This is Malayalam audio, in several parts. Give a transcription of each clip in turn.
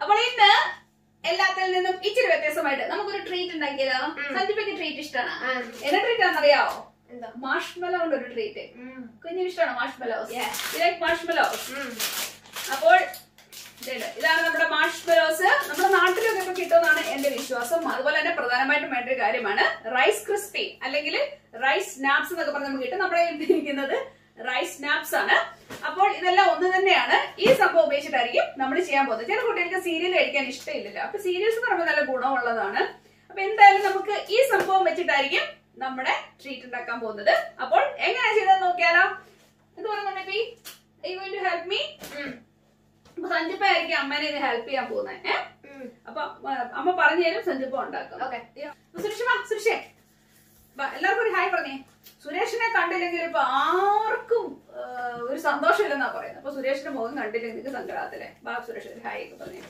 അപ്പോൾ ഇന്ന് എല്ലാത്തിൽ നിന്നും ഇച്ചിരി വ്യത്യസ്തമായിട്ട് നമുക്കൊരു ട്രീറ്റ് ഉണ്ടാക്കിയാലോ സഞ്ജിപ്പയ്ക്ക് ട്രീറ്റ് ഇഷ്ടമാണ് ആ. എന്നെ ട്രീറ്റ് ആണെന്നറിയാവോ എന്താ മാഷ്മലോ കൊണ്ട് ഒരു ട്രീറ്റ് ഉം. കുഞ്ഞിന് ഇഷ്ടമാണ് മാഷ്മലോസ് Yeah. ലൈക്ക് മാഷ്മലോസ് ഉം. അപ്പോൾ ഇതുണ്ട്. ഇതാണ് നമ്മുടെ മാഷ്മലോസ് നമ്മുടെ നാട്ടിലൊക്കെ ഇപ്പൊ കിട്ടുമെന്നാണ് എന്റെ വിശ്വാസം അതുപോലെ തന്നെ പ്രധാനമായിട്ടും വേണ്ട ഒരു കാര്യമാണ് റൈസ് ക്രിസ്പി അല്ലെങ്കിൽ റൈസ് സ്നാപ്സ് എന്നൊക്കെ പറഞ്ഞ് നമുക്ക് കിട്ടും നമ്മുടെ കയ്യിൽ ഇരിക്കുന്നത് റൈസ് സ്നാപ്സ് ആണ് അപ്പോൾ ഇതെല്ലാം ഒന്ന് തന്നെയാണ് ഈ സംഭവം ഉപയോഗിച്ചിട്ടായിരിക്കും നമ്മൾ ചെയ്യാൻ പോകുന്നത് ചില കുട്ടികൾക്ക് സീരിയൽ കഴിക്കാൻ ഇഷ്ടമില്ലല്ലോ അപ്പൊ സീരിയൽസ് എന്ന് പറയുമ്പോൾ നല്ല ഗുണമുള്ളതാണ് അപ്പൊ എന്തായാലും നമുക്ക് ഈ സംഭവം വെച്ചിട്ടായിരിക്കും നമ്മുടെ ട്രീറ്റ് ഉണ്ടാക്കാൻ പോകുന്നത് അപ്പോൾ എങ്ങനെയാ ചെയ്തത് നോക്കിയാലോ ഇത് പറയുന്നുണ്ട് ടു ഹെൽപ്പ് മീ ഉം. അപ്പൊ സഞ്ജിപ്പായിരിക്കും അമ്മേനെ ഇത് ഹെൽപ്പ് ചെയ്യാൻ പോകുന്നത് ഏഹ് ഉം. അപ്പൊ ആ, അമ്മ പറഞ്ഞു തരും സഞ്ജിപ്പ ഉണ്ടാക്കും Okay. അപ്പൊ സുരേഷ് വാ സുരേഷേ വാ, എല്ലാവർക്കും ഒരു ഹായ് പറഞ്ഞേ സുരേഷിനെ കണ്ടില്ലെങ്കിൽ ഇപ്പൊ ആർക്കും ആ, ഒരു സന്തോഷമില്ലെന്നാ പറയുന്നത് അപ്പൊ സുരേഷിന്റെ മുഖം കണ്ടില്ലെങ്കിൽ നിങ്ങൾക്ക് സങ്കടാകത്തില്ലേ ബാ സുരേഷ് ഒരു ഹായ് ഒക്കെ പറഞ്ഞു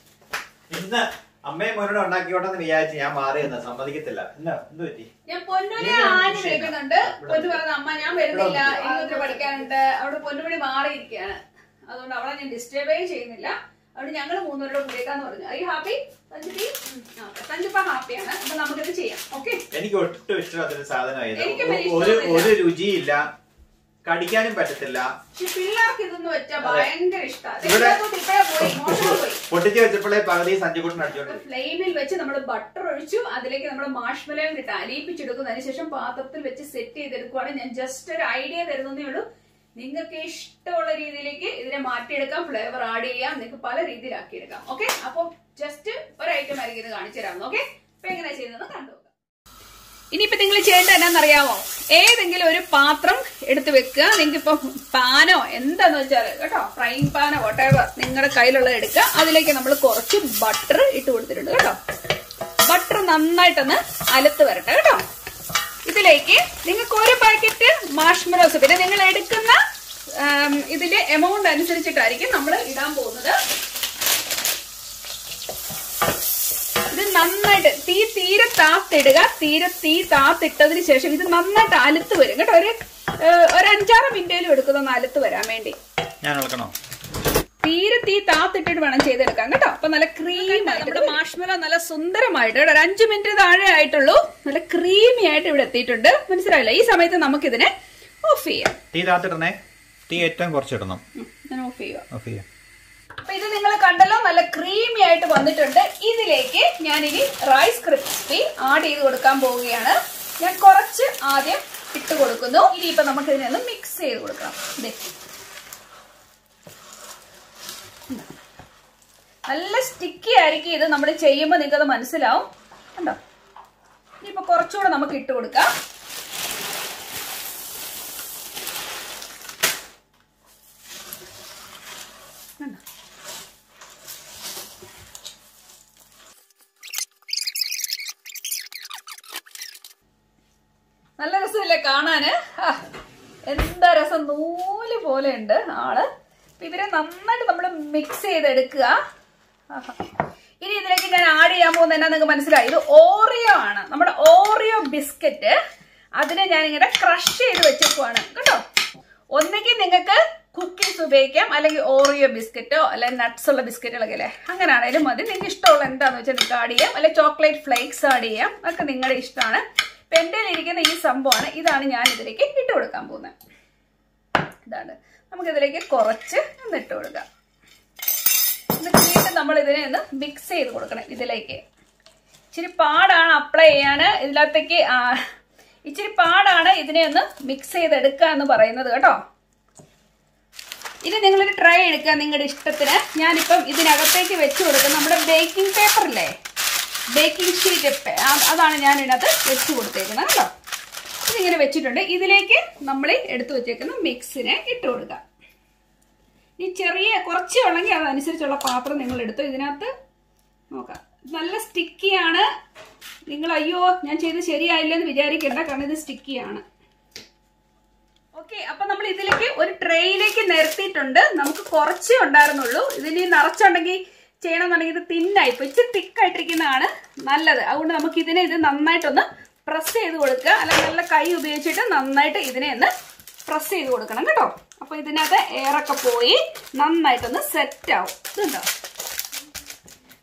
ഇന്ന് അമ്മയും മോനോട് ഉണ്ടാക്കിയോട്ടെന്ന് വിചാരിച്ച് ഞാൻ മാറി എന്ന് സമ്മതിക്കത്തില്ല എന്താ എന്ത് പറ്റി ഞാൻ പൊന്നുനെ ഇവിടെ ആഞ്ഞു വിഷയം. വിളിക്കുന്നുണ്ട് ഇവിടെ പൊന്നു പറഞ്ഞ അമ്മ ഞാൻ വരുന്നില്ല ഇവിടെ എനിക്കൊത്തിരി പഠിക്കാനുണ്ട് അവിടെ പൊന്നുമണി മാറിയിരിക്കുകയാണ് അതുകൊണ്ട് അവളെ ഞാൻ ഡിസ്റ്റർബേ ചെയ്യുന്നില്ല അതുകൊണ്ട് ഞങ്ങൾ മൂന്നുപേരുടെ കൂടിയേക്കാന്ന് പറഞ്ഞു ഐ ഹാപ്പി സഞ്ജിപ്പി സഞ്ജിപ്പ ഹാപ്പിയാണ് അപ്പൊ നമുക്കിത് ചെയ്യാം ഓക്കെ എനിക്ക് ഒട്ടും ഇഷ്ടമില്ലാത്തൊരു സാധനമായത് എനിക്കും വലിയ ഒരു ഇഷ്ടമൊന്നുമില്ല. ഒരു രുചിയില്ല കടിക്കാനും പറ്റത്തില്ല പക്ഷെ പിള്ളേർക്ക് ഇതൊന്നും വെച്ചാൽ അതെ. ഭയങ്കര ഇഷ്ടമാണ് ഇവിടെ- ഇപ്പഴേ പോയി മോശം പോയി പൊട്ടിച്ച് വെച്ചപ്പോഴേ പകുതി സഞ്ജുക്കുട്ടൻ അടിച്ചോണ്ട് ഫ്ലെയിമിൽ വെച്ച് നമ്മൾ ബട്ടർ ഒഴിച്ചു അതിലേക്ക് നമ്മൾ മാഷ്മലയും ഇട്ട് അലിയിപ്പിച്ചെടുക്കും അതിനുശേഷം പാത്രത്തിൽ വെച്ച് സെറ്റ് ചെയ്തെടുക്കുവാണ് ഞാൻ ജസ്റ്റ് ഒരു ഐഡിയ തരുന്നതേ ഉള്ളൂ നിങ്ങൾക്ക് ഇഷ്ടമുള്ള രീതിയിലേക്ക് ഇതിനെ മാറ്റിയെടുക്കാം ഫ്ലേവർ ആഡ് ചെയ്യാം നിങ്ങൾക്ക് പല രീതിയിലാക്കി എടുക്കാം ഓക്കെ അപ്പോൾ ജസ്റ്റ് ഒരു ഐറ്റം ആയിരിക്കും ഇത് കാണിച്ചു തരാം ഓക്കെ അപ്പൊ എങ്ങനെയാ ചെയ്യുന്നത് കണ്ടു ഇനിയിപ്പോ നിങ്ങൾ ചെയ്യേണ്ടത് എന്നാന്നറിയാമോ ഏതെങ്കിലും ഒരു പാത്രം എടുത്ത് വെക്കുക നിങ്ങൾക്ക് ഇപ്പൊ പാനോ എന്താന്ന് വെച്ചാൽ കേട്ടോ ഫ്രൈങ് പാനോ വട്ടേവർ നിങ്ങളുടെ കയ്യിലുള്ളത് എടുക്കുക അതിലേക്ക് നമ്മൾ കുറച്ച് ബട്ടർ ഇട്ട് കൊടുത്തിട്ടുണ്ട് കേട്ടോ ബട്ടർ നന്നായിട്ടൊന്ന് അലത്ത് വരട്ടെ കേട്ടോ ഇതിലേക്ക് നിങ്ങൾക്ക് ഒരു പാക്കറ്റ് മാഷ്മലോസ് പിന്നെ നിങ്ങൾ എടുക്കുന്ന ആം, ഇതിന്റെ എമൗണ്ട് അനുസരിച്ചിട്ടായിരിക്കും നമ്മൾ ഇടാൻ പോകുന്നത് ഇത് നന്നായിട്ട് തീ തീരെ താത്തിടുക തീരെ തീ താത്തിട്ടതിന് ശേഷം ഇത് നന്നായിട്ട് അലുത്ത് വരും കേട്ടോ ഒരു ഏഹ്, ഒരു അഞ്ചാറ് മിനിറ്റേലും എടുക്കുന്നൊന്ന് അലുത്ത് വരാൻ വേണ്ടി ഞാൻ ഇളക്കണോ തീരെ തീ താത്തിട്ടിട്ട് വേണം ചെയ്തെടുക്കാൻ കേട്ടോ അപ്പൊ നല്ല ക്രീം നമ്മുടെ മാഷ്മല നല്ല സുന്ദരമായിട്ട് കേട്ടോ ഒരു അഞ്ചു മിനിറ്റ് താഴെ ആയിട്ടുള്ളൂ നല്ല ക്രീമി ആയിട്ട് ഇവിടെ എത്തിയിട്ടുണ്ട് മനസ്സിലായില്ല ഈ സമയത്ത് നമുക്കിതിനെ ഓഫ് ചെയ്യാം തീ താത്തിടണേ തീ ഏറ്റവും കുറച്ചിടണം ഉം, ഞാൻ ഓഫ് ചെയ്യുക ഓഫ് ചെയ്യാം അപ്പൊ ഇത് നിങ്ങൾ കണ്ടല്ലോ നല്ല ക്രീമി ആയിട്ട് വന്നിട്ടുണ്ട് ഇതിലേക്ക് ഞാൻ ഇനി റൈസ് ക്രിസ്പി ആഡ് ചെയ്ത് കൊടുക്കാൻ പോവുകയാണ് ഞാൻ കുറച്ച് ആദ്യം ഇട്ട് കൊടുക്കുന്നു ഇനി ഇപ്പൊ നമുക്ക് ഇതിനെ ഒന്ന് മിക്സ് ചെയ്ത് കൊടുക്കണം ദേ. നല്ല സ്റ്റിക്കി ആയിരിക്കും ഇത് നമ്മൾ ചെയ്യുമ്പോൾ നിങ്ങൾക്ക് അത് മനസ്സിലാവും കണ്ടോ ഇനിയിപ്പോ കുറച്ചുകൂടെ നമുക്ക് ഇട്ട് കൊടുക്കാം കണ്ടോ നല്ല രസമില്ലേ കാണാന് ആ, എന്താ രസം നൂല് പോലെ ഉണ്ട് ആള് അപ്പൊ ഇവരെ നന്നായിട്ട് നമ്മൾ മിക്സ് ചെയ്തെടുക്കുക ആഹാ. ഇനി ഇതിലേക്ക് ഞാൻ ആഡ് ചെയ്യാൻ പോകുന്നത് എന്നാ നിങ്ങൾക്ക് മനസ്സിലായി ഇത് ഓറിയോ ആണ് നമ്മുടെ ഓറിയോ ബിസ്ക്കറ്റ് അതിനെ ഞാൻ ഇങ്ങനെ ക്രഷ് ചെയ്ത് വെച്ചേക്കുവാണ് കേട്ടോ ഒന്നുകിൽ നിങ്ങൾക്ക് കുക്കീസ് ഉപയോഗിക്കാം അല്ലെങ്കിൽ ഓറിയോ ബിസ്ക്കറ്റോ അല്ലെങ്കിൽ നട്ട്സ് ഉള്ള ബിസ്ക്കറ്റുകളൊക്കെ അല്ലേ അങ്ങനെ ആണെങ്കിലും മതി നിങ്ങൾക്ക് ഇഷ്ടമുള്ള എന്താണെന്ന് വെച്ചാൽ നിങ്ങൾക്ക് ആഡ് ചെയ്യാം അല്ലെങ്കിൽ ചോക്ലേറ്റ് ഫ്ലേക്സ് ആഡ് ചെയ്യാം അതൊക്കെ നിങ്ങളുടെ ഇഷ്ടമാണ് ഇപ്പം എൻ്റെ ഇരിക്കുന്ന ഈ സംഭവമാണ് ഇതാണ് ഞാൻ ഇതിലേക്ക് ഇട്ട് കൊടുക്കാൻ പോകുന്നത് ഇതാണ് നമുക്കിതിലേക്ക് കുറച്ച് ഒന്ന് ഇട്ട് കൊടുക്കാം എന്നിട്ട് വീണ്ടും നമ്മൾ ഇതിനെ ഒന്ന് മിക്സ് ചെയ്ത് കൊടുക്കണം ഇതിലേക്ക് ഇച്ചിരി പാടാണ് അപ്ലൈ ചെയ്യാൻ ഇതിനകത്തേക്ക് ആ, ഇച്ചിരി പാടാണ് ഇതിനെ ഒന്ന് മിക്സ് ചെയ്തെടുക്കുക എന്ന് പറയുന്നത് കേട്ടോ ഇനി നിങ്ങളൊരു ട്രൈ എടുക്കുക നിങ്ങളുടെ ഇഷ്ടത്തിന് ഞാനിപ്പം ഇതിനകത്തേക്ക് വെച്ച് കൊടുക്കുന്ന നമ്മുടെ ബേക്കിംഗ് പേപ്പറില്ലേ ബേക്കിംഗ് ഷീറ്റ് അതാണ് ഞാൻ ഇതിനകത്ത് വെച്ച് കൊടുത്തേക്കുന്നത് കേട്ടോ ഇതിങ്ങനെ വെച്ചിട്ടുണ്ട് ഇതിലേക്ക് നമ്മൾ എടുത്തു വെച്ചേക്കുന്ന മിക്സിനെ ഇട്ട് കൊടുക്കുക ഈ ചെറിയ കുറച്ചേ ഉള്ളെങ്കിൽ അതനുസരിച്ചുള്ള പാത്രം നിങ്ങൾ എടുത്തു ഇതിനകത്ത് നോക്കാം നല്ല സ്റ്റിക്കിയാണ് നിങ്ങൾ അയ്യോ ഞാൻ ചെയ്ത് ശരിയായില്ലെന്ന് വിചാരിക്കേണ്ട കാരണം ഇത് സ്റ്റിക്കിയാണ് ഓക്കെ അപ്പൊ നമ്മൾ ഇതിലേക്ക് ഒരു ട്രേയിലേക്ക് നിരത്തിയിട്ടുണ്ട് നമുക്ക് കുറച്ചേ ഉണ്ടായിരുന്നുള്ളൂ ഇതിന് നിറച്ചുണ്ടെങ്കിൽ ചെയ്യണമെന്നുണ്ടെങ്കിൽ ഇത് തിന്നായി ഇപ്പൊ ഇച്ചിരി തിക്കായിട്ടിരിക്കുന്നതാണ് നല്ലത് അതുകൊണ്ട് നമുക്ക് ഇതിനെ ഇത് നന്നായിട്ടൊന്ന് പ്രസ് ചെയ്ത് കൊടുക്കുക അല്ലെങ്കിൽ നല്ല കൈ ഉപയോഗിച്ചിട്ട് നന്നായിട്ട് ഇതിനെ ഒന്ന് പ്രസ് ചെയ്ത് കൊടുക്കണം കേട്ടോ അപ്പൊ ഇതിനകത്ത് എയറൊക്കെ പോയി നന്നായിട്ടൊന്ന് സെറ്റ് ആവും ഇതുണ്ടോ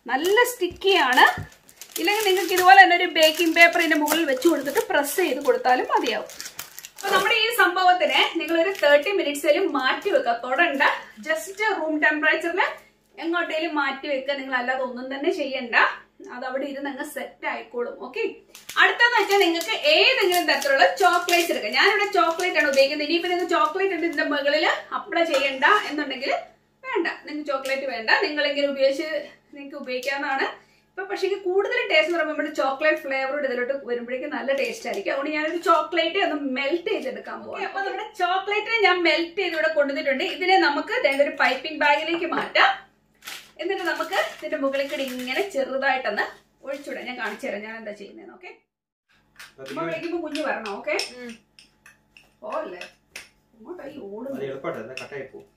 നല്ല സ്റ്റിക്കിയാണ് ഇല്ലെങ്കിൽ നിങ്ങൾക്ക് ഇതുപോലെ തന്നെ ഒരു ബേക്കിംഗ് പേപ്പർ ഇതിന്റെ മുകളിൽ വെച്ച് കൊടുത്തിട്ട് പ്രസ് ചെയ്ത് കൊടുത്താലും മതിയാവും അപ്പൊ നമ്മുടെ ഈ സംഭവത്തിന് നിങ്ങൾ ഒരു തേർട്ടി മിനിറ്റ്സിലും മാറ്റി വെക്കുക തൊടണ്ട ജസ്റ്റ് റൂം ടെമ്പറേച്ചറിൽ എങ്ങോട്ടേലും മാറ്റി വെക്കുക നിങ്ങൾ അല്ലാതെ ഒന്നും തന്നെ ചെയ്യണ്ട അത് അവിടെ ഇരുന്ന് അങ്ങ് സെറ്റ് ആയിക്കോളും ഓക്കെ അടുത്തെന്ന് വെച്ചാൽ നിങ്ങൾക്ക് ഏതെങ്കിലും തരത്തിലുള്ള ചോക്ലേറ്റ്സ് എടുക്കാം ഞാനിവിടെ ചോക്ലേറ്റ് ആണ് ഉപയോഗിക്കുന്നത് ഇനിയിപ്പോ നിങ്ങൾക്ക് ചോക്ലേറ്റ് ഉണ്ട് ഇതിന്റെ മുകളിൽ അപ്ലൈ ചെയ്യണ്ട എന്നുണ്ടെങ്കിൽ വേണ്ട നിങ്ങൾക്ക് ചോക്ലേറ്റ് വേണ്ട നിങ്ങളെങ്കിലും ഉപയോഗിച്ച് നിങ്ങൾക്ക് ഉപയോഗിക്കാവുന്നതാണ് ഇപ്പൊ പക്ഷേ കൂടുതൽ ടേസ്റ്റ് എന്ന് പറയുമ്പോൾ ചോക്ലേറ്റ് ഫ്ലേവറോട് ഇതിലോട്ട് വരുമ്പോഴേക്കും നല്ല ടേസ്റ്റ് ആയിരിക്കും അതുകൊണ്ട് ഞാനൊരു ചോക്ലേറ്റ് ഒന്ന് മെൽറ്റ് ചെയ്തെടുക്കാൻ പോകും അപ്പൊ നമ്മുടെ ചോക്ലേറ്റിനെ ഞാൻ മെൽറ്റ് ചെയ്ത് ഇവിടെ കൊണ്ടുവന്നിട്ടുണ്ട് ഇതിനെ നമുക്ക് ദേ ഒരു പൈപ്പിംഗ് ബാഗിലേക്ക് മാറ്റാം എന്നിട്ട് നമുക്ക് ഇതിന്റെ മുകളിൽ കൂടി ഇങ്ങനെ ചെറുതായിട്ടൊന്ന് ഒഴിച്ചുവിടാം ഞാൻ കാണിച്ചു തരാം ഞാൻ എന്താ ചെയ്യുന്നത് ഓക്കെ അമ്മ വിളിക്കുമ്പോ കുഞ്ഞു വരണം ഓക്കെ ഓല്ലേ ഇങ്ങോട്ടായി ഓടുന്നു അത് എളുപ്പമായിട്ട് കട്ടായി പോകും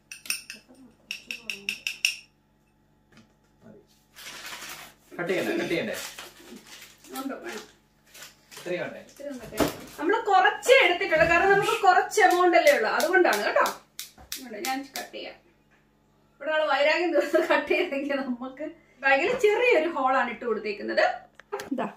കട്ട് ചെയ്യണ്ടേ കട്ട് ചെയ്യണ്ടേ ഉണ്ടോ വേണം ഇത്രയും വേണ്ടേ നമ്മൾ കുറച്ചേ എടുത്തിട്ടുള്ളൂ കാരണം നമുക്ക് കുറച്ച് എമൗണ്ട് അല്ലേ ഉള്ളൂ അതുകൊണ്ടാണ് കേട്ടോ ഇങ്ങോട്ട് ഞാൻ കട്ട് ചെയ്യാം ഇവിടെ ആള് വൈരാഗ്യം ദിവസം കട്ട് ചെയ്തെങ്കിൽ നമുക്ക് ബാഗിൽ ചെറിയൊരു ഹോളാണ് ഇട്ട് കൊടുത്തേക്കുന്നത് ഇതാ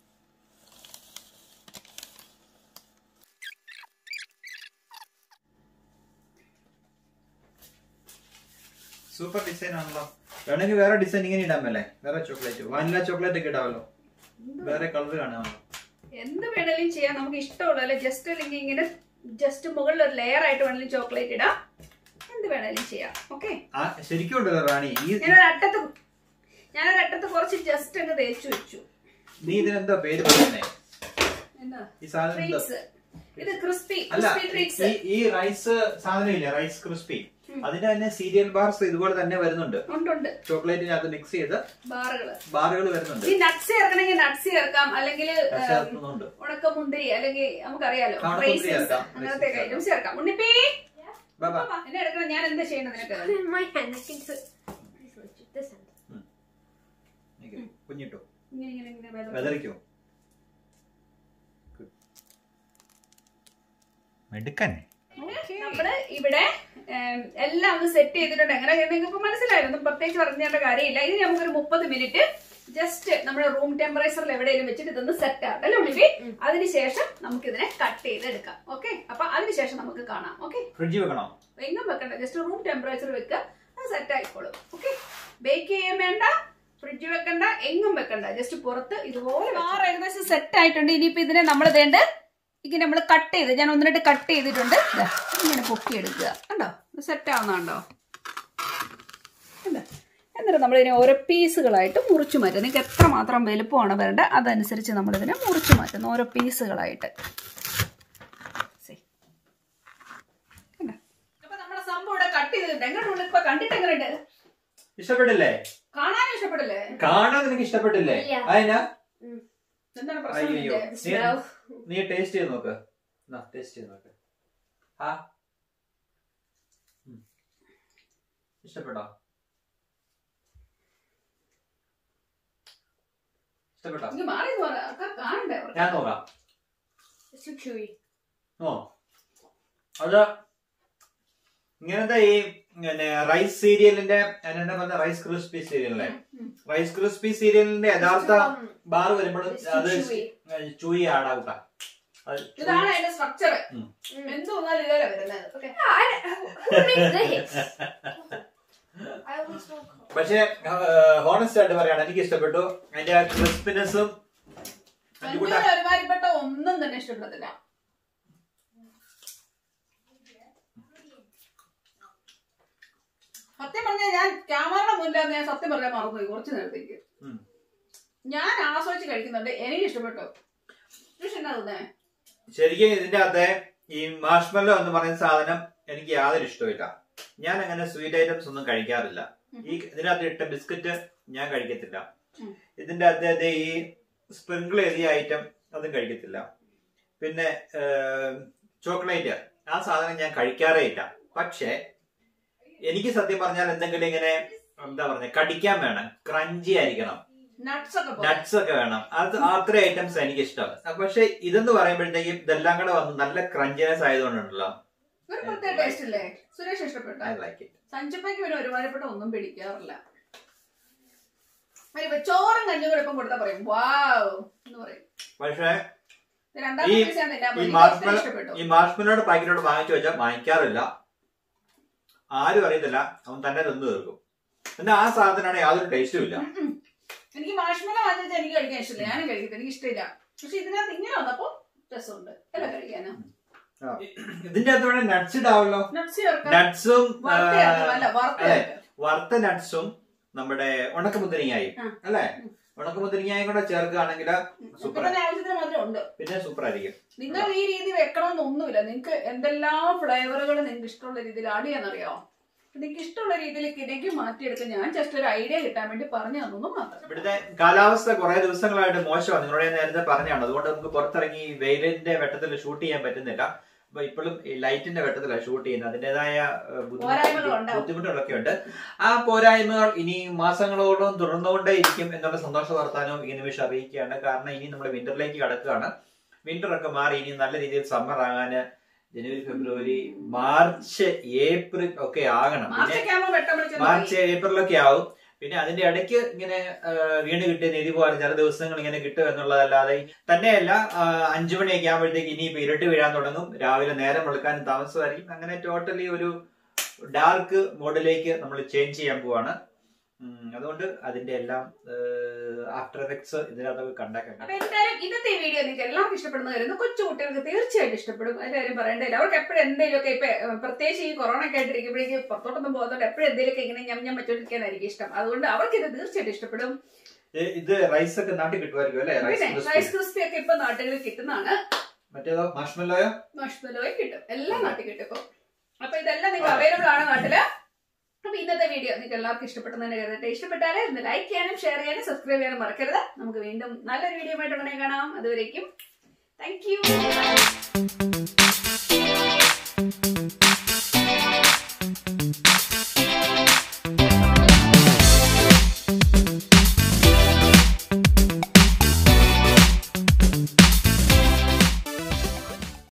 സൂപ്പർ ഡിസൈൻ ആണല്ലോ വേണമെങ്കിൽ വേറെ ഡിസൈൻ ഇങ്ങനെ ഇടാൻ മേലേ വേറെ ചോക്ലേറ്റ് വാനില ചോക്ലേറ്റ് ഒക്കെ ഇടാമല്ലോ വേറെ കളർ കാണാമല്ലോ എന്ത് വേണേലും ചെയ്യാം നമുക്ക് ഇഷ്ടമുള്ള ജസ്റ്റ് അല്ലെങ്കിൽ ഇങ്ങനെ ജസ്റ്റ് മുകളിൽ ഒരു ലെയർ ആയിട്ട് വേണമെങ്കിലും ചോക്ലേറ്റ് ഇടാം എന്ത് വേണേലും ചെയ്യാം ഓക്കെ ആ ശരിക്കും ഉണ്ടല്ലോ റാണി ഈ ഞാനൊരു അട്ടത്ത് ഞാനൊരു അട്ടത്ത് കുറച്ച് ജസ്റ്റ് അങ്ങ് തേച്ചു വെച്ചു നീ ഇതിനെന്താ പേര് പറയുന്നേ എന്താ ഈ സാധനം എന്താ ട്രീറ്റ്സ് ഇത് ക്രിസ്പി അല്ല ക്രിസ്പി ട്രീറ്റ്സ് ഈ ഈ റൈസ് സാധനം ഇല്ലേ റൈസ് ക്രിസ്പി അതിന്റെ തന്നെ സീരിയൽ ബാർസ് ഇതുപോലെ തന്നെ വരുന്നുണ്ട് ഉണ്ടുണ്ട് ചോക്ലേറ്റിനകത്ത് മിക്സ് ചെയ്ത് ബാറുകള് ബാറുകൾ വരുന്നുണ്ട് ഈ നട്ട്സ് ചേർക്കണമെങ്കിൽ നട്ട്സ് ചേർക്കാം അല്ലെങ്കിൽ അത് ചേർക്കുന്നുണ്ട് ഉണക്കമുന്തിരി അല്ലെങ്കിൽ നമുക്കറിയാലോ ഉണക്കമുന്തിരി raisins, ചേർക്കാം, അങ്ങനത്തെ raisins ഐറ്റംസ് ചേർക്കാം ഉണ്ണിപ്പി ബാ, ബാ. പാപ്പാ, എന്നെ എടുക്കണം ഞാൻ എന്താ ചെയ്യണത് നിനക്ക് Put it in my hand. I think so. This one, this hand. നിക്ക്. കുഞ്ഞിട്ടോ ഇങ്ങനെ ഇങ്ങനെ ഇങ്ങനെ വെതറി. വെതറിക്കോ മെടുക്കൻ നമ്മള് ഇവിടെ ഏം, എല്ലാം ഒന്ന് സെറ്റ് ചെയ്തിട്ടുണ്ട് എങ്ങനെ നിങ്ങൾക്ക് ഇപ്പൊ മനസ്സിലായോ ഒന്നും പ്രത്യേകിച്ച് പറഞ്ഞേണ്ട കാര്യമില്ല ഇനി നമുക്കൊരു മുപ്പത് മിനിറ്റ് ജസ്റ്റ് നമ്മുടെ റൂം ടെമ്പറേച്ചറിൽ എവിടെയെങ്കിലും വെച്ചിട്ട് ഇതൊന്ന് സെറ്റ് ആവട്ടെ അല്ലേ ഉണ്ണിപ്പി അതിനുശേഷം നമുക്ക് ഇതിനെ കട്ട് ചെയ്തെടുക്കാം ഓക്കെ അപ്പൊ അതിനുശേഷം നമുക്ക് കാണാം ഓക്കെ ഫ്രിഡ്ജ് വെക്കണോ എങ്ങും വെക്കണ്ട ജസ്റ്റ് റൂം ടെമ്പറേച്ചർ വെക്കുക അത് സെറ്റ് ആയിക്കോളും ഓക്കെ ബേക്ക് ചെയ്യാൻ വേണ്ട ഫ്രിഡ്ജ് വെക്കണ്ട എങ്ങും വെക്കണ്ട ജസ്റ്റ് പുറത്ത് ഇതുപോലെ ആറ് ഏകദേശം സെറ്റ് ആയിട്ടുണ്ട് ഇനിയിപ്പോ ഇതിനെ നമ്മൾ വേണ്ട ഇങ്ങനെ നമ്മൾ കട്ട് ചെയ്ത് ഞാൻ ഒന്ന് രണ്ട് കട്ട് ചെയ്തിട്ടുണ്ട് ദാ, ഇങ്ങനെ പൊക്കിയെടുക്കുക കണ്ടോ സെറ്റ് ആവുന്നുണ്ടോ കണ്ടോ? എന്നിട്ട് നമ്മളിതിനെ ഓരോ പീസുകളായിട്ട് മുറിച്ചു മാറ്റും നിങ്ങൾക്ക് എത്ര മാത്രം വലുപ്പമാണ് വരേണ്ടത് അതനുസരിച്ച് നമ്മളിതിനെ മുറിച്ചു മാറ്റുന്നു ഓരോ പീസുകളായിട്ട് See. കണ്ടോ? അപ്പൊ നമ്മുടെ സംഭവം ഇവിടെ കട്ട് ചെയ്തിട്ടുണ്ട് എങ്ങനെയുണ്ട് ഇപ്പൊ കണ്ടിട്ട് എങ്ങനെയുണ്ട് ഇഷ്ടപ്പെട്ടില്ലേ കാണാനും ഇഷ്ടപ്പെടില്ലേ കാണാൻ നിനക്ക് ഇഷ്ടപ്പെട്ടില്ലേ ഇല്ല. അതിനാ എന്താണ് പ്രശ്നം അയ്യോ ഇതിന്റെ? Smell. നീ ടേസ്റ്റ് ചെയ്ത് നോക്ക് ടേസ്റ്റ് ചെയ്ത് നോക്ക് ആ ഉം. ഇഷ്ടപ്പെട്ടോ ഇഷ്ടപ്പെട്ടോ ഇങ്ങ് മാറി എന്ന് പറ ആൾക്കാർ കാണണ്ടേ അവർക്ക്? ഞാൻ നോക്കാം It's too chewy. ഓ അത് ഇങ്ങനത്തെ ഈ പിന്നെ റൈസ് സീരിയലിന്റെ അതിനെന്താ പറഞ്ഞ റൈസ് ക്രിസ്പി സീരിയലിലെ ഉം. റൈസ് ക്രിസ്പി സീരിയലിന്റെ യഥാർത്ഥ Um, ബാർ വരുമ്പോഴും It's അത് chewy. ചൂയി ആടാവുക അത് chewy- ഇതാണ് അതിന്റെ സ്ട്രക്ചർ ഉം. എന്ത് വന്നാലും ഇതല്ലേ വരുന്നത് okay Yeah, I, who makes this? I always want coffee. പക്ഷേ ഹോണസ്റ്റ് ആയിട്ട് പറയാണ് എനിക്ക് ഇഷ്ടപ്പെട്ടു അതിന്റെ ആ ക്രിസ്പിനെസ്സും ഒരുമാതിരിപ്പെട്ട ഒന്നും തന്നെ ഇഷ്ടപ്പെടത്തില്ല സത്യം പറഞ്ഞാൽ ഞാൻ ക്യാമറയുടെ മുന്നിലാന്ന് ഞാൻ സത്യം പറയാൻ മറന്നുപോയി കുറച്ച് നേരത്തേക്ക് ഞാൻ ആസ്വദിച്ച് കഴിക്കുന്നുണ്ട് എനിക്ക് ഇഷ്ടപ്പെട്ടു പക്ഷെ എന്നാ തോന്നേ ശരിക്കും ഇതിന്റെ അകത്തെ ഈ മാഷ്മല്ലോ എന്ന് പറയുന്ന സാധനം എനിക്ക് യാതൊരു ഇഷ്ടമില്ല ഞാൻ അങ്ങനെ സ്വീറ്റ് ഐറ്റംസ് ഒന്നും കഴിക്കാറില്ല ഈ ഇതിനകത്ത് ഇട്ട ബിസ്ക്കറ്റ് ഞാൻ കഴിക്കത്തില്ല ഉം. ഇതിന്റെ അകത്തെ ഈ സ്പ്രിങ്കിൾ എഴുതിയ ഐറ്റം അതും കഴിക്കത്തില്ല പിന്നെ ചോക്ലേറ്റ് ആ സാധനം ഞാൻ കഴിക്കാറേ ഇല്ല പക്ഷേ എനിക്ക് സത്യം പറഞ്ഞാൽ എന്തെങ്കിലും ഇങ്ങനെ എന്താ പറഞ്ഞ കടിക്കാൻ വേണം ക്രഞ്ചി ആയിരിക്കണം നട്ട്സ് ഒക്കെ പോലെ. നട്ട്സ് ഒക്കെ വേണം അത് അത്ര ഐറ്റംസ് എനിക്ക് ഇഷ്ടം പക്ഷെ ഇതെന്ന് പറയുമ്പോഴത്തേക്കും ഇതെല്ലാം കൂടെ വന്ന് നല്ല ക്രഞ്ചിനെസ് ആയതുകൊണ്ടുണ്ടല്ലോ ഒരു പ്രത്യേക ടേസ്റ്റ് ഇല്ലേ സുരേഷ് ഇഷ്ടപ്പെട്ടു ഐ ലൈക്ക് ഇറ്റ് സഞ്ചപ്പയ്ക്ക് പിന്നെ ഒരുമാതിരിപ്പെട്ട ഒന്നും പിടിക്കാറില്ല ഇപ്പൊ ചോറും കഞ്ഞും കൂടെ ഇപ്പം കൊടുത്താൽ പറയും വാവ് എന്ന് പറയും പക്ഷേ ഇത് രണ്ടാമത്തെ ഈ- piece ഞാൻ തിന്നാൻ ഈ പോയി. എനിക്ക് മാർഷ്മല ഇഷ്ടപ്പെട്ടു ഈ മാർഷ്മലോയുടെ പാക്കറ്റോട് വാങ്ങിച്ചു വെച്ചാൽ വാങ്ങിക്കാറില്ല ആരും അറിയത്തില്ല അവൻ തന്നെ തിന്നു തീർക്കും എന്നാൽ ആ സാധനമാണ് യാതൊരു ടേസ്റ്റും ഇല്ല ഉം ഉം. എനിക്ക് മാഷ്മല വാങ്ങിച്ചാൽ എനിക്ക് കഴിക്കാൻ ഇഷ്ടമില്ല ഞാനും കഴിക്കത്തില്ല എനിക്ക് ഇഷ്ടമില്ല പക്ഷെ ഇതിനകത്ത് ഇങ്ങനെ വന്നപ്പോ രസമുണ്ട് അല്ല കഴിക്കാനാ ഇതിന്റെ അകത്ത് വേണേ നട്ട്സ് ഇടാവല്ലോ നട്സ് ചേർക്കാം നട്ട്സും വറുത്ത ചേർക്കാം. അല്ല വറുത്ത അതെ. ചേർക്കാം. വറുത്ത നട്ട്സും നമ്മുടെ ഉണക്കമുന്തിരിങ്ങായും ആ. അല്ലേ ഉണക്കമുന്തിരിങ്ങായും കൂടെ ചേർക്കുകയാണെങ്കിൽ ഇപ്പൊ സൂപ്പർ തന്നെ ആവശ്യത്തിന് മാത്രം ഉണ്ട് പിന്നെ സൂപ്പർ ആയിരിക്കും നിങ്ങൾ ഈ രീതി വെക്കണമെന്നൊന്നുമില്ല നിങ്ങൾക്ക് എന്തെല്ലാം ഫ്ലേവറുകൾ നിങ്ങൾക്ക് ഇഷ്ടമുള്ള രീതിയിൽ ആഡ് ചെയ്യാന്നറിയാമോ നിങ്ങൾക്ക് ഇഷ്ടമുള്ള രീതിയിൽ കിടക്കി മാറ്റിയെടുക്കാൻ ഞാൻ ജസ്റ്റ് ഒരു ഐഡിയ കിട്ടാൻ വേണ്ടി പറഞ്ഞു തന്നു മാത്രം ഇവിടുത്തെ കാലാവസ്ഥ കുറെ ദിവസങ്ങളായിട്ട് മോശമാണ് നിങ്ങളോട് ഞാൻ നേരത്തെ പറഞ്ഞാണ് അതുകൊണ്ട് നമുക്ക് പുറത്തിറങ്ങി ഈ വെയിലിന്റെ വെട്ടത്തിൽ ഷൂട്ട് ചെയ്യാൻ പറ്റുന്നില്ല അപ്പൊ ഇപ്പോഴും ഈ ലൈറ്റിന്റെ വെട്ടത്തിലാണ് ഷൂട്ട് ചെയ്യുന്നത് അതിന്റേതായ ഏഹ്, ബുദ്ധിമുട്ട്- പോരായ്മകളുണ്ടാവും. ബുദ്ധിമുട്ടുകളൊക്കെ ഉണ്ട് ആ പോരായ്മകൾ ഇനി മാസങ്ങളോളം തുടർന്നുകൊണ്ടേ ഇരിക്കും എന്നുള്ള സന്തോഷ വർത്താനവും ഈ നിമിഷം അറിയിക്കുകയാണ് കാരണം ഇനി നമ്മൾ വിന്ററിലേക്ക് കടക്കുകയാണ് വിന്റർ ഒക്കെ മാറി ഇനി നല്ല രീതിയിൽ സമ്മർ ആകാന് ജനുവരി ഫെബ്രുവരി മാർച്ച് ഏപ്രിൽ ഒക്കെ ആകണം പിന്നെ മാർച്ചൊക്കെ ആകുമ്പോൾ വെട്ടം വെളിച്ചം മാർച്ച് ഏപ്രിലൊക്കെ ആവും പിന്നെ അതിന്റെ ഇടയ്ക്ക് ഇങ്ങനെ ആ, വീണ് കിട്ടിയ നിധി പോലെ ചില ദിവസങ്ങൾ ഇങ്ങനെ കിട്ടും എന്നുള്ളതല്ലാതെ തന്നെയല്ല ആ, അഞ്ചു മണിയൊക്കെ ആകുമ്പോഴത്തേക്ക് ഇനിയിപ്പോ ഇരുട്ട് വീഴാൻ തുടങ്ങും രാവിലെ നേരം വെളുക്കാനും താമസമായിരിക്കും അങ്ങനെ ടോട്ടലി ഒരു ഡാർക്ക് മോഡിലേക്ക് നമ്മൾ ചേഞ്ച് ചെയ്യാൻ പോവാണ് ഉം, അതുകൊണ്ട് അതിന്റെ എല്ലാം ആഫ്റ്റർ എഫക്ട്സ് ഇതിനകത്തൊക്കെ കണ്ടേക്കാം അപ്പൊ എന്തായാലും ഇന്നത്തെ ഈ വീഡിയോ നിങ്ങൾക്ക് എല്ലാവർക്കും ഇഷ്ടപ്പെടുന്ന വരുന്നു കൊച്ചു കുട്ടികൾക്ക് തീർച്ചയായിട്ടും ഇഷ്ടപ്പെടും അതിന്റെ കാര്യം പറയേണ്ടതില്ല അവർക്ക് എപ്പോഴും എന്തെങ്കിലുമൊക്കെ ഇപ്പൊ ഏഹ്, പ്രത്യേകിച്ച് ഈ കൊറോണ ഒക്കെ ആയിട്ടിരിക്കുമ്പോഴേക്ക് പുറത്തോട്ടൊന്നും പോകുന്നതുകൊണ്ട് എപ്പോഴും എന്തെങ്കിലുമൊക്കെ ഇങ്ങനെ ഞം ഞം വെച്ചോണ്ടിരിക്കാനായിരിക്കും ഇഷ്ടം അതുകൊണ്ട് അവർക്ക് ഇത് തീർച്ചയായിട്ടും ഇഷ്ടപ്പെടും ഇത് ഇത് റൈസ് ഒക്കെ നാട്ടിൽ കിട്ടുമായിരിക്കും അല്ലേ റൈസ് പിന്നെ റൈസ് ക്രിസ്പി ഒക്കെ ഇപ്പൊ നാട്ടുകളിൽ കിട്ടുന്നതാണ് മറ്റേതോ മാഷ്മല്ലോയോ മഷ്മലോയും കിട്ടും എല്ലാം നാട്ടിൽ കിട്ടും ഇപ്പൊ അപ്പൊ ഇതെല്ലാം നിങ്ങൾക്ക് അവൈലബിൾ ആണ് നാട്ടില് അപ്പൊ ഇന്നത്തെ വീഡിയോ നിങ്ങൾക്ക് എല്ലാവർക്കും ഇഷ്ടപ്പെട്ടെന്ന് കരുതട്ടെ ഇഷ്ടപ്പെട്ടാലേ ഒന്ന് ലൈക്ക് ചെയ്യാനും ഷെയർ ചെയ്യാനും സബ്സ്ക്രൈബ് ചെയ്യാനും മറക്കരുത് നമുക്ക് വീണ്ടും നല്ലൊരു വീഡിയോ ആയിട്ട് ഉടനെ കാണാം അതുവരേക്കും താങ്ക് യു